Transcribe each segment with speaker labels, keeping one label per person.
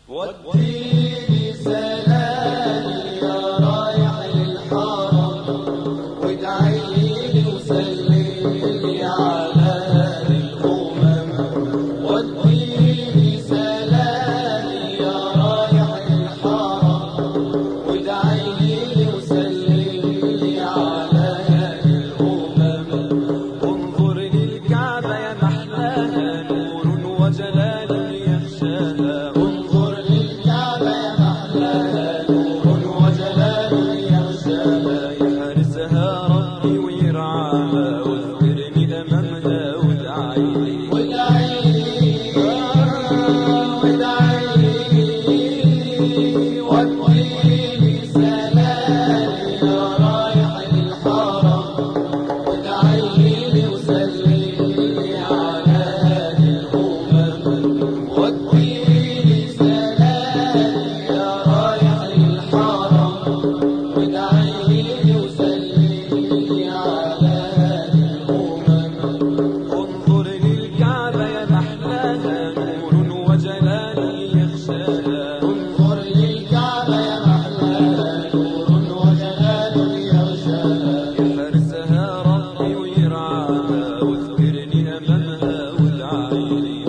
Speaker 1: وديني سلامي يا رايح للحرم وادعيلي وسلملي على الأمم وديني سلامي يا رايح للحرم وادعيلي وسلملي على الأمم انظر للكعبة يا محلاها نور وجلال يخشاها انظر للكعبة يا محلاها نور وجلال يخشاها يحرسها ربي ويرعاها واذكرني أمامها وادعيلي وادعيلي وادعيلي سلامي يا رايح للحرم وادعيلي وسلملي على الأمم وادعيلي سلامي يا رايح للحرم وادعيلي وسلملي على الأمم انظر للكعبة يا محلاها نور وجلال يخشاها انظر للكعبة يا محلاها نور وجلال يغشاها يحرسها ربي ويرعاها واذكرني أمامها وادعيلي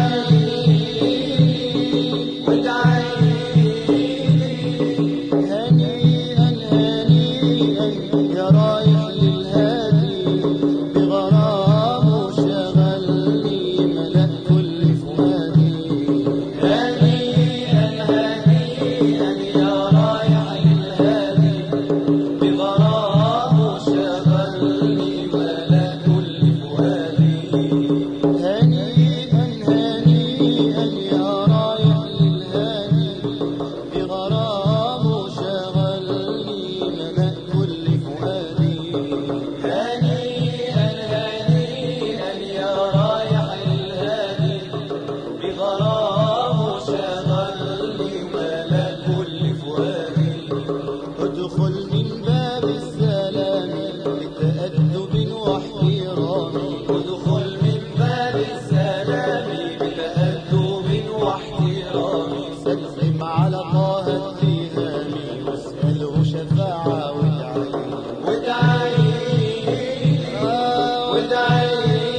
Speaker 2: هنيئا هنيئا يا رايح للهادي بغرام شغلني ملأ كل فؤادي
Speaker 1: هنيئا هنيئا يا رايح للهادي بغرام شغلني ملا كل فؤادي
Speaker 2: هنيئا هنيئا يا رايح للهادي بغرام شغلني ملأ كل فؤادي
Speaker 1: هنيئا هنيئا يا رايح للهادي بغرام شغلني ملا كل فؤادي
Speaker 2: ادخل من باب السلام بتأدب واحترام
Speaker 1: ادخل من باب السلام بتأدب واحترام
Speaker 2: سلم على طه التهام واسأله شفاعة وادعي
Speaker 1: وادعي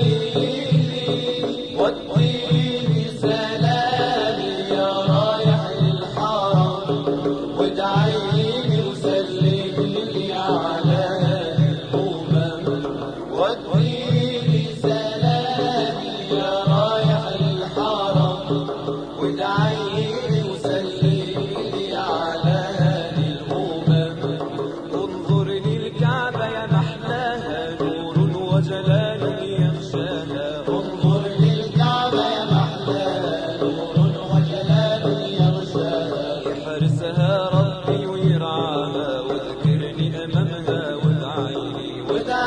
Speaker 1: وادعي واديني سلامي يا رايح للحرم وادعيلي وسلملي على الأمم واديني سلامي يا رايح للحرم وادعيلي وسلملي على الأمم انظر للكعبة يا محلاها نور وجلال يخشاها انظر
Speaker 2: للكعبة يا محلاها نور وجلال يغشاها
Speaker 1: يحرسها ربي ويرعاها واذكرني أمامها وادعيلي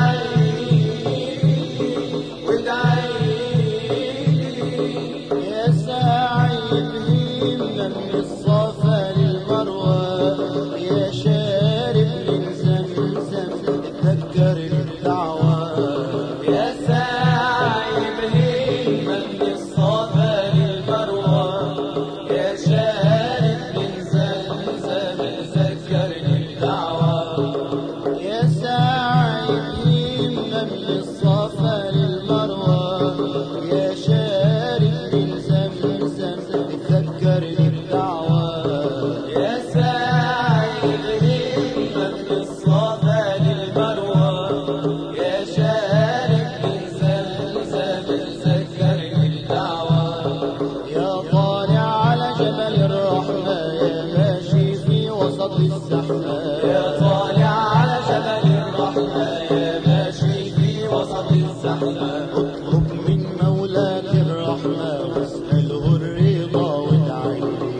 Speaker 1: وادعيلي
Speaker 2: يا ساعي بهمنا من الصفا للمروة يا شارب من زمزم تذكر الدعوة
Speaker 1: يا ساعي بهمة من الصفا للمروة يا شارب من زمزم ذكرني الدعوة
Speaker 2: يا ساعي بهمنا من الصفا للمروة يا شارب من زمزم تذكرني الدعوة
Speaker 1: يا ساعي بهمة من الصفا للمروة يا شارب من زمزم ذكرني الدعوة
Speaker 2: يا طالع على جبل الرحمة يا ماشي في وسط الزحمة
Speaker 1: يا طالع على جبل الرحمة يا ماشي في وسط الزحمة
Speaker 2: اطلب من مولاك الرحمة واسأله الرضا وادعي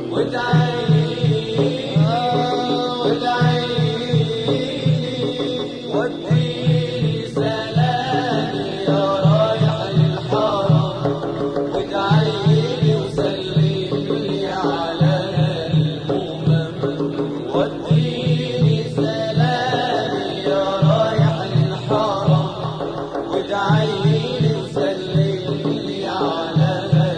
Speaker 1: وادعيلي وادعيلي واديني سلامي يا رايح للحرم وادعيلي وسلملي على الأمم واديني سلامي يا رايح للحرم وادعيلي وسلملي على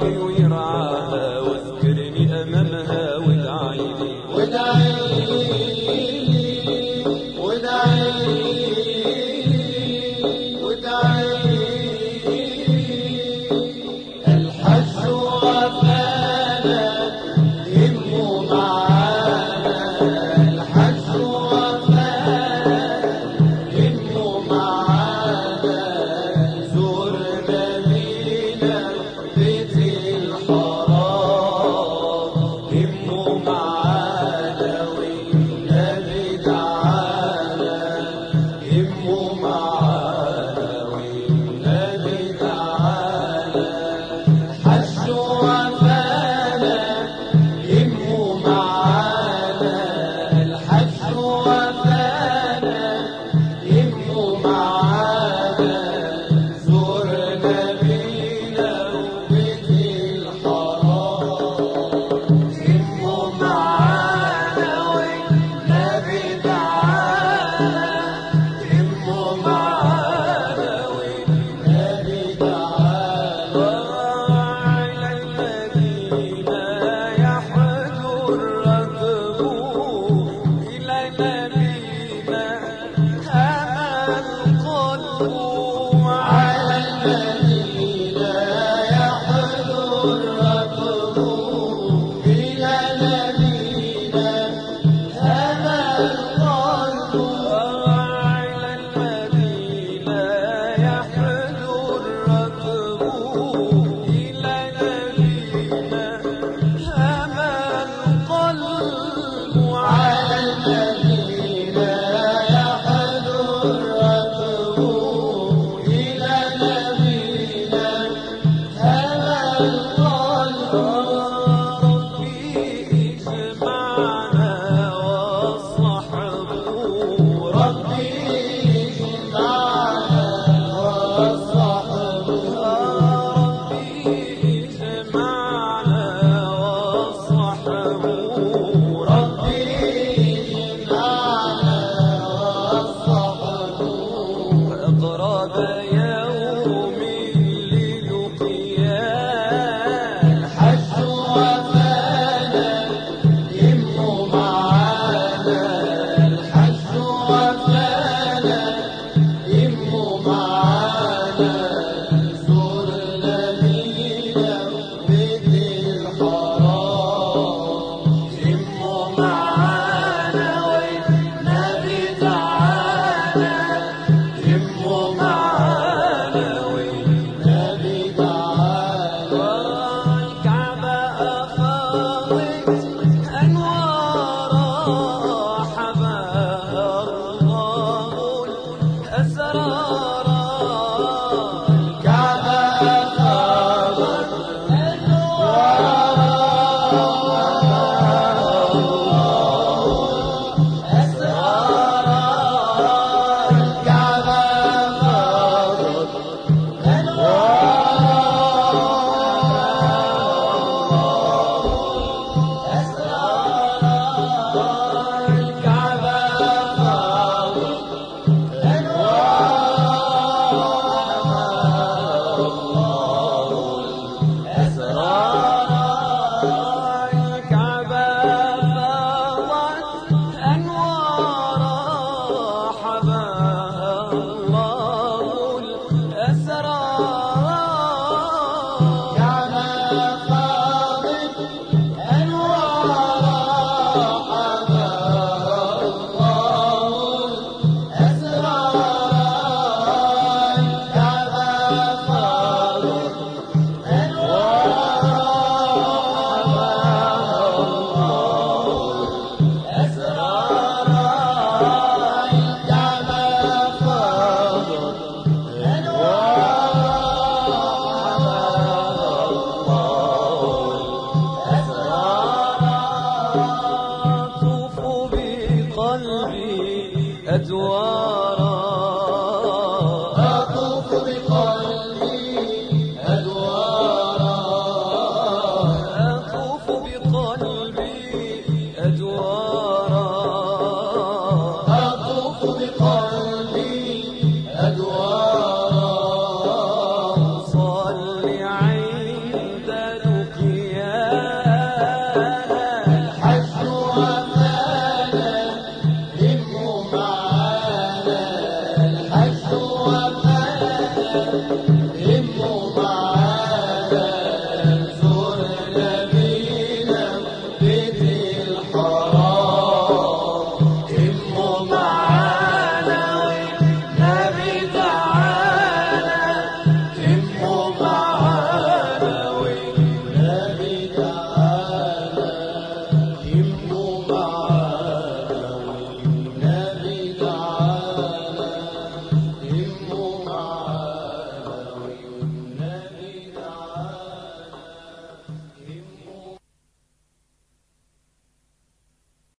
Speaker 1: وي وي